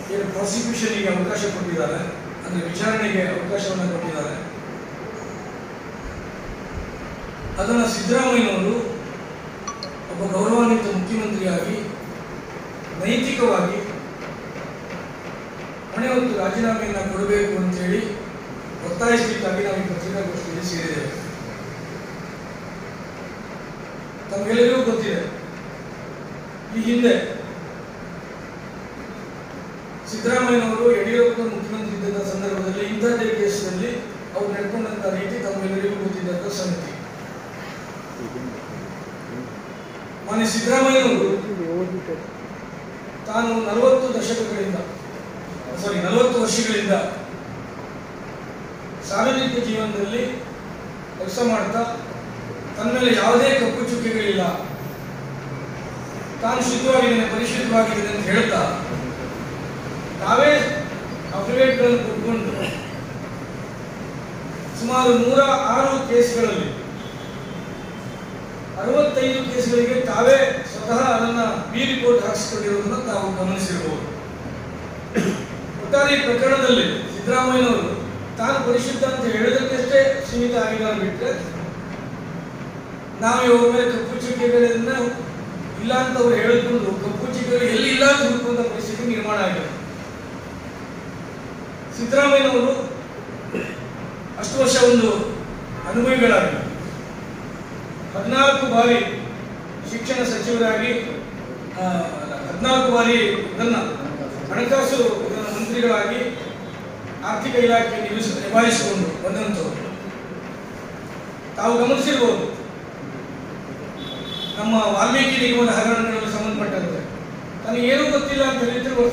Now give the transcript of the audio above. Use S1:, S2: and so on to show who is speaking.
S1: ಏನು ಪ್ರಾಸಿಕ್ಯೂಷನ್ಗೆ ಅವಕಾಶ ಕೊಟ್ಟಿದ್ದಾರೆ ಅಂದರೆ ವಿಚಾರಣೆಗೆ ಅವಕಾಶವನ್ನು ಕೊಟ್ಟಿದ್ದಾರೆ ಅದನ್ನು ಸಿದ್ದರಾಮಯ್ಯನವರು ಒಬ್ಬ ಗೌರವಾನ್ವಿತ ಮುಖ್ಯಮಂತ್ರಿಯಾಗಿ ನೈತಿಕವಾಗಿ ಹೊಣೆ ಹೊತ್ತು ರಾಜೀನಾಮೆಯನ್ನು ಕೊಡಬೇಕು ಅಂತೇಳಿ ಒತ್ತಾಯಿಸಲಿಕ್ಕಾಗಿ ನಾವು ಈ ಪತ್ರಿಕಾಗೋಷ್ಠಿಯಲ್ಲಿ ಸೇರಿದ್ದೇವೆ ತಮಗೆಲ್ಲರಿಗೂ ಗೊತ್ತಿದೆ ಈ ಹಿಂದೆ ಸಿದ್ದರಾಮಯ್ಯನವರು ಯಡಿಯೂರಪ್ಪ ಮುಖ್ಯಮಂತ್ರಿ ಇದ್ದ ಸಂದರ್ಭದಲ್ಲಿ ಇಂಥದ್ದೇ ಕೇಸಲ್ಲಿ ಅವ್ರು ನಡ್ಕೊಂಡಂತ ರೀತಿ ತಮಗೆಲ್ಲರಿಗೂ ಗೊತ್ತಿದ್ದಂಥ ಸಂಗತಿ ಮಾನ್ಯ ಸಿದ್ದರಾಮಯ್ಯನವರು ತಾನು ನಲವತ್ತು ದಶಕಗಳಿಂದ ಸಾರಿ ನಲವತ್ತು ವರ್ಷಗಳಿಂದ ಸಾರ್ವಜನಿಕ ಜೀವನದಲ್ಲಿ ಕೆಲಸ ಮಾಡ್ತಾ ತನ್ನ ಮೇಲೆ ಯಾವುದೇ ಕಪ್ಪು ಚುಕ್ಕೆಗಳಿಲ್ಲ ತಾನು ಶುದ್ಧವಾಗಿದ್ದೇನೆ ಪರಿಶುದ್ಧವಾಗಿದ್ದೇನೆ ಅಂತ ಹೇಳ್ತಾ ತಾವೇ ಅಫಿಡೇಟ್ಗಳನ್ನು ಕೊಟ್ಕೊಂಡು ಸುಮಾರು ನೂರ ಆರು ಕೇಸ್ಗಳಲ್ಲಿ ಅರವತ್ತೈದು ಕೇಸ್ಗಳಿಗೆ ತಾವೇ ಸ್ವತಃ ಅದನ್ನ ಬಿ ರಿಪೋರ್ಟ್ ಹಾಕಿಸಿಕೊಂಡಿರುವುದನ್ನು ತಾವು ಗಮನಿಸಿರಬಹುದು ಒಟ್ಟಾರೆ ಈ ಪ್ರಕರಣದಲ್ಲಿ ಸಿದ್ದರಾಮಯ್ಯನವರು ತಾನು ಪರಿಶುದ್ಧ ಅಂತ ಹೇಳೋದಕ್ಕಷ್ಟೇ ಸೀಮಿತ ಆಗಿದ್ದಾರೆ ಬಿಟ್ಟರೆ ನಾವು ಇವ್ರ ಮೇಲೆ ಕಪ್ಪು ಚುಕ್ಕೆಗಳನ್ನ ಇಲ್ಲ ಅಂತ ಅವ್ರು ಹೇಳಿಕೊಂಡು ಕಪ್ಪು ಚುಕ್ಕೆಗಳು ಎಲ್ಲಿ ಇಲ್ಲ ಅಂತ ಹುಡುಕುವಂತ ಪರಿಸ್ಥಿತಿ ನಿರ್ಮಾಣ ಆಗಿದೆ ಸಿದ್ದರಾಮಯ್ಯನವರು ಅಷ್ಟು ವರ್ಷ ಒಂದು ಅನುಭವಿಗಳಾಗಿ ಹದಿನಾಲ್ಕು ಬಾರಿ ಶಿಕ್ಷಣ ಸಚಿವರಾಗಿ ಆ, ಹದಿನಾಲ್ಕು ಬಾರಿ ಇದನ್ನ ಹಣಕಾಸು ಇದನ್ನ ಮಂತ್ರಿಗಳಾಗಿ ಆರ್ಥಿಕ ಇಲಾಖೆ ನಿಲ್ಲಿಸ ನಿಭಾಯಿಸಿಕೊಂಡು ಬಂದಂಥವ್ರು ತಾವು ಗಮನಿಸಿರ್ಬೋದು ನಮ್ಮ ವಾಲ್ಮೀಕಿ ನಿಗಮದ ಹಗರಣಗಳಿಗೆ ಸಂಬಂಧಪಟ್ಟಂತೆ ತನಗೆ ಏನೂ ಗೊತ್ತಿಲ್ಲ ಅಂತ ಹೇಳ್ತಿರುವ